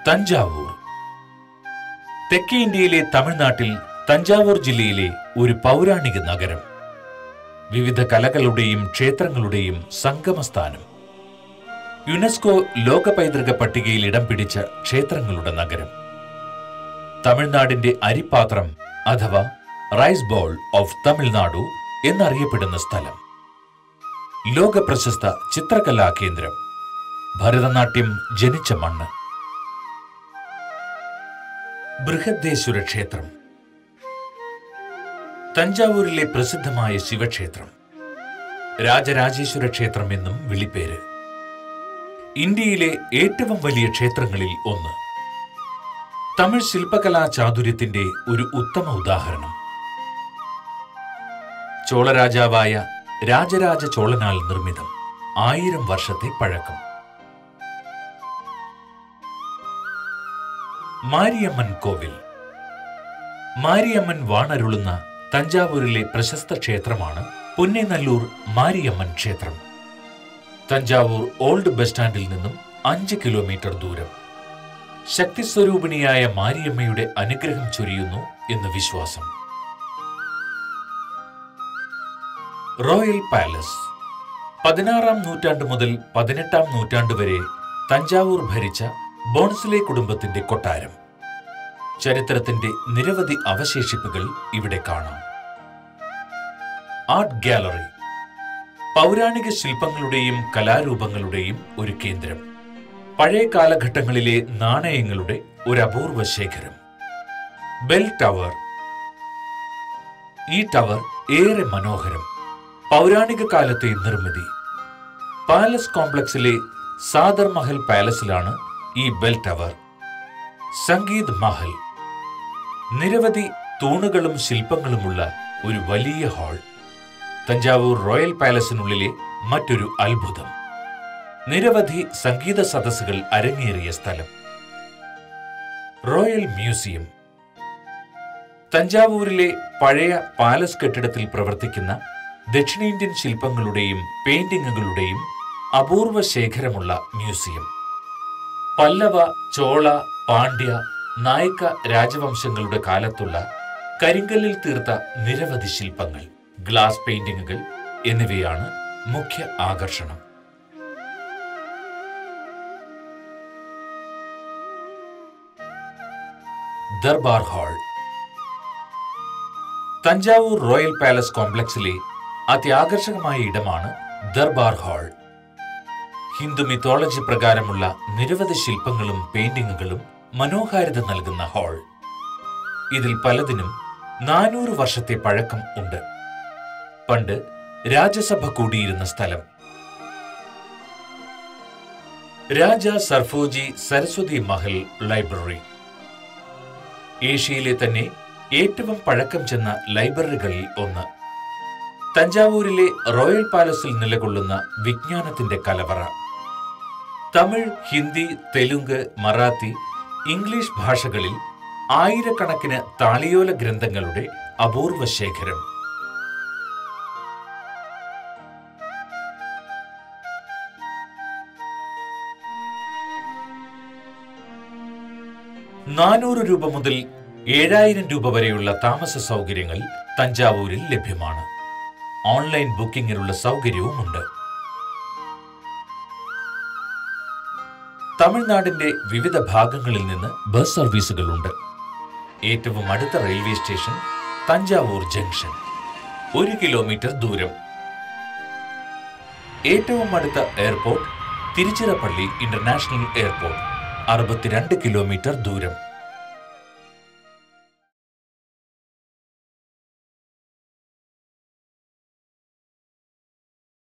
തഞ്ചാവൂർ തെക്കേ ഇന്ത്യയിലെ തമിഴ്നാട്ടിൽ തഞ്ചാവൂർ ജില്ലയിലെ ഒരു പൗരാണിക നഗരം വിവിധ കലകളുടെയും ക്ഷേത്രങ്ങളുടെയും സംഗമസ്ഥാനം യുനെസ്കോ ലോക പൈതൃക പട്ടികയിൽ ഇടം പിടിച്ച ക്ഷേത്രങ്ങളുടെ നഗരം തമിഴ്നാടിന്റെ അരിപ്പാത്രം അഥവാ റൈസ് ബോൾ ഓഫ് തമിഴ്നാടു എന്നറിയപ്പെടുന്ന സ്ഥലം ലോക പ്രശസ്ത ചിത്രകലാ കേന്ദ്രം ഭരതനാട്യം ജനിച്ച മണ്ണ് ബൃഹദ്ദേശ്വര ക്ഷേത്രം തഞ്ചാവൂരിലെ പ്രസിദ്ധമായ ശിവക്ഷേത്രം രാജരാജേശ്വര ക്ഷേത്രം എന്നും വിളിപ്പേര് ഇന്ത്യയിലെ ഏറ്റവും വലിയ ക്ഷേത്രങ്ങളിൽ ഒന്ന് തമിഴ് ശില്പകലാ ചാതുര്യത്തിന്റെ ഒരു ഉത്തമ ഉദാഹരണം ചോളരാജാവായ രാജരാജ ചോളനാൽ നിർമ്മിതം ആയിരം വർഷത്തെ പഴക്കം മാരിയമ്മൻ കോവിൽ മാരിയമ്മൻ വാണരുളുന്ന തഞ്ചാവൂരിലെ പ്രശസ്ത ക്ഷേത്രമാണ് പുന്നേനല്ലൂർ മാരിയമ്മൻ ക്ഷേത്രം തഞ്ചാവൂർ ഓൾഡ് ബസ് സ്റ്റാൻഡിൽ നിന്നും അഞ്ച് കിലോമീറ്റർ ദൂരം ശക്തിസ്വരൂപിണിയായ മാരിയമ്മയുടെ അനുഗ്രഹം ചൊരിയുന്നു എന്ന് വിശ്വാസം റോയൽ പാലസ് പതിനാറാം നൂറ്റാണ്ട് മുതൽ പതിനെട്ടാം നൂറ്റാണ്ട് വരെ തഞ്ചാവൂർ ഭരിച്ച ബോൺസിലെ കുടുംബത്തിന്റെ കൊട്ടാരം ചരിത്രത്തിന്റെ നിരവധി അവശേഷിപ്പുകൾ ഇവിടെ കാണാം ആർട്ട് ഗാലറി പൗരാണിക ശില്പങ്ങളുടെയും കലാരൂപങ്ങളുടെയും ഒരു കേന്ദ്രം പഴയ കാലഘട്ടങ്ങളിലെ നാണയങ്ങളുടെ ഒരു അപൂർവ ശേഖരം ബെൽ ടവർ ഈ ടവർ ഏറെ മനോഹരം പൗരാണിക കാലത്തെ നിർമ്മിതി പാലസ് കോംപ്ലക്സിലെ സാദർ മഹൽ പാലസിലാണ് ഈ ബെൽ ടവർ സംഗീത് മഹൽ നിരവധി തൂണുകളും ശില്പങ്ങളുമുള്ള ഒരു വലിയ ഹാൾ തഞ്ചാവൂർ റോയൽ പാലസിനുള്ളിലെ മറ്റൊരു അത്ഭുതം നിരവധി സംഗീത സദസ്സുകൾ അരങ്ങേറിയ സ്ഥലം റോയൽ മ്യൂസിയം തഞ്ചാവൂരിലെ പഴയ പാലസ് കെട്ടിടത്തിൽ പ്രവർത്തിക്കുന്ന ദക്ഷിണേന്ത്യൻ ശില്പങ്ങളുടെയും പെയിന്റിങ്ങുകളുടെയും അപൂർവ ശേഖരമുള്ള മ്യൂസിയം പല്ലവ ചോള പാണ്ഡ്യ നായിക്ക രാജവംശങ്ങളുടെ കാലത്തുള്ള കരിങ്കല്ലിൽ തീർത്ത നിരവധി ശില്പങ്ങൾ ഗ്ലാസ് പെയിന്റിങ്ങുകൾ എന്നിവയാണ് മുഖ്യ ആകർഷണം Durbar hall Thanjavur royal palace കോംപ്ലക്സിലെ അത്യാകർഷകമായ ഇടമാണ് ദർബാർ ഹാൾ ഹിന്ദു മിത്തോളജി പ്രകാരമുള്ള നിരവധി ശില്പങ്ങളും പെയിന്റിങ്ങുകളും മനോഹാരിത നൽകുന്ന ഹാൾ ഇതിൽ പലതിനും നാനൂറ് വർഷത്തെ പഴക്കം ഉണ്ട് പണ്ട് രാജസഭ കൂടിയിരുന്ന സ്ഥലം രാജ സർഫോജി സരസ്വതി മഹൽ ലൈബ്രറി ഏഷ്യയിലെ തന്നെ ഏറ്റവും പഴക്കം ചെന്ന ലൈബ്രറികളിൽ ഒന്ന് തഞ്ചാവൂരിലെ റോയൽ പാലസിൽ നിലകൊള്ളുന്ന വിജ്ഞാനത്തിന്റെ കലവറ തമിഴ് ഹിന്ദി തെലുങ്ക് മറാത്തി ഇംഗ്ലീഷ് ഭാഷകളിൽ ആയിരക്കണക്കിന് താളിയോല ഗ്രന്ഥങ്ങളുടെ അപൂർവ ശേഖരം നാനൂറ് രൂപ മുതൽ ഏഴായിരം രൂപ വരെയുള്ള താമസ സൗകര്യങ്ങൾ തഞ്ചാവൂരിൽ ലഭ്യമാണ് ഓൺലൈൻ ബുക്കിംഗിനുള്ള സൗകര്യവുമുണ്ട് തമിഴ്നാടിന്റെ വിവിധ ഭാഗങ്ങളിൽ നിന്ന് ബസ് സർവീസുകളുണ്ട് ഏറ്റവും അടുത്ത റെയിൽവേ സ്റ്റേഷൻ തഞ്ചാവൂർ ജംഗ്ഷൻ ഒരു കിലോമീറ്റർ ദൂരം ഏറ്റവും അടുത്ത എയർപോർട്ട് തിരുച്ചിറപ്പള്ളി ഇന്റർനാഷണൽ എയർപോർട്ട് അറുപത്തിരണ്ട് കിലോമീറ്റർ ദൂരം